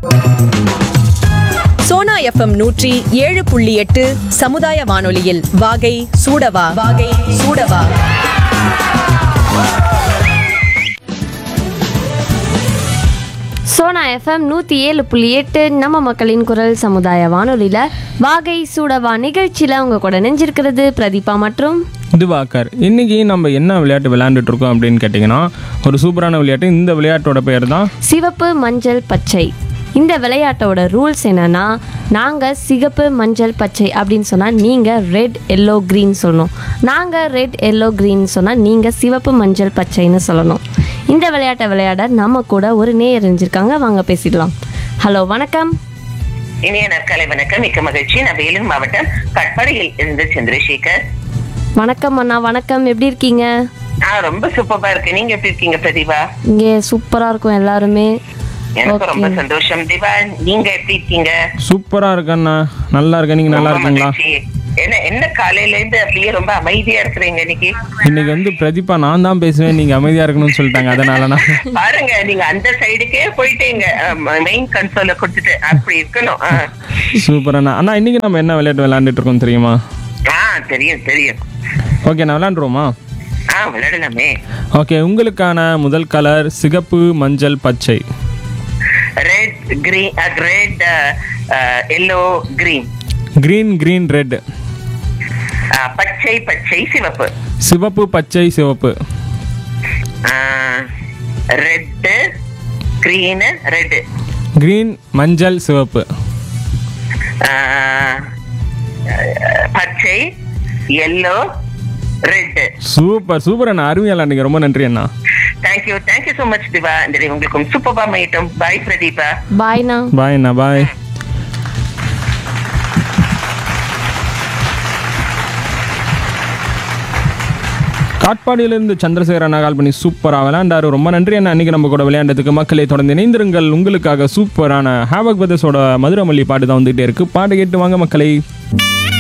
Sona FM நூற்றி ஏழு புள்ளி எட்டு சமுதாய வானொலியில் வாகை சூடவா வாகை சூடவா சோனா எஃப்எம் நூற்றி ஏழு புள்ளி எட்டு நம்ம மக்களின் குரல் சமுதாய வானொலியில் வாகை சூடவா நிகழ்ச்சியில் உங்கள் கூட நெஞ்சிருக்கிறது பிரதீபா மற்றும் திவாகர் இன்னைக்கு நம்ம என்ன விளையாட்டு விளையாண்டுட்டு இருக்கோம் அப்படின்னு கேட்டிங்கன்னா ஒரு சூப்பரான விளையாட்டு இந்த விளையாட்டோட பேர் தான் சிவப்பு மஞ்சள் பச்சை இந்த விளையாட்டோட ரூல்ஸ் என்னன்னா நாங்கள் சிகப்பு மஞ்சள் பச்சை அப்படின்னு சொன்னால் நீங்கள் ரெட் எல்லோ க்ரீன் சொல்லணும் நாங்கள் ரெட் எல்லோ க்ரீன் சொன்னால் நீங்கள் சிவப்பு மஞ்சள் பச்சைன்னு சொல்லணும் இந்த விளையாட்டை விளையாட நம்ம கூட ஒரு நேயர் இருந்திருக்காங்க வாங்க பேசிடலாம் ஹலோ வணக்கம் இனிய நற்காலை வணக்கம் மிக்க மகிழ்ச்சி நான் வேலூர் மாவட்டம் கட்பாடியில் இருந்து சந்திரசேகர் வணக்கம் அண்ணா வணக்கம் எப்படி இருக்கீங்க ஆ ரொம்ப சூப்பரா இருக்கு நீங்க எப்படி இருக்கீங்க பிரதிபா இங்கே சூப்பராக இருக்கும் எல்லாருமே எனக்கு ரொம்ப Okay. சந்தோஷம் திவா நீங்க எப்படி இருக்கீங்க சூப்பராக இருக்கண்ணா நல்லா இருக்கேன் நீங்கள் நல்லா ரொம்ப இருக்கீங்களா மகிழ்ச்சி. என்ன என்ன காலையில இருந்து அப்படியே ரொம்ப அமைதியா இருக்கிறீங்க இன்னைக்கு இன்னைக்கு வந்து பிரதீபா நான் தான் பேசுவேன் நீங்கள் அமைதியாக இருக்கணும்னு சொல்லிட்டாங்க அதனால நான் பாருங்க நீங்க அந்த சைடுக்கே போயிட்டீங்க மெயின் கன்சோல கொடுத்துட்டு அப்படி இருக்கணும் ஆ. சூப்பர் அண்ணா அண்ணா இன்னைக்கு நம்ம என்ன விளையாட்டு விளையாண்டுட்டு இருக்கோம் தெரியுமா ஆ தெரியும் தெரியும் ஓகே நான் விளையாண்டுருவோமா ஆ விளையாடலாமே ஓகே உங்களுக்கான முதல் கலர் சிகப்பு மஞ்சள் பச்சை red green red yellow green green green red பச்சை பச்சை சிவப்பு சிவப்பு பச்சை சிவப்பு ரெட்டு கிரீனு ரெட்டு கிரீன் மஞ்சள் சிவப்பு பச்சை எல்லோ ரெட்டு சூப்பர் சூப்பர் அண்ணா அருமையா விளையாண்டுங்க ரொம்ப நன்றி அண்ணா thank you thank you so much Diva இந்த day உங்களுக்கு சூப்பர்பா மைட்டும் பாய் பிரதீபா பாய்ண்ணா பாய் அண்ணா பாய் காட்பாடியிலிருந்து சந்திரசேகர் அண்ணா கால் பண்ணி சூப்பராக விளையாண்டாரு ரொம்ப நன்றி அண்ணா அன்னைக்கு நம்ம கூட விளையாண்டதுக்கு மக்களை தொடர்ந்து இணைந்திருங்கள் உங்களுக்காக சூப்பரான ஹேவக் பிரதர்ஸோட மதுரமல்லி பாட்டு தான் வந்துகிட்டே இருக்கு பாட்டு கேட்டு வாங்க மக்களை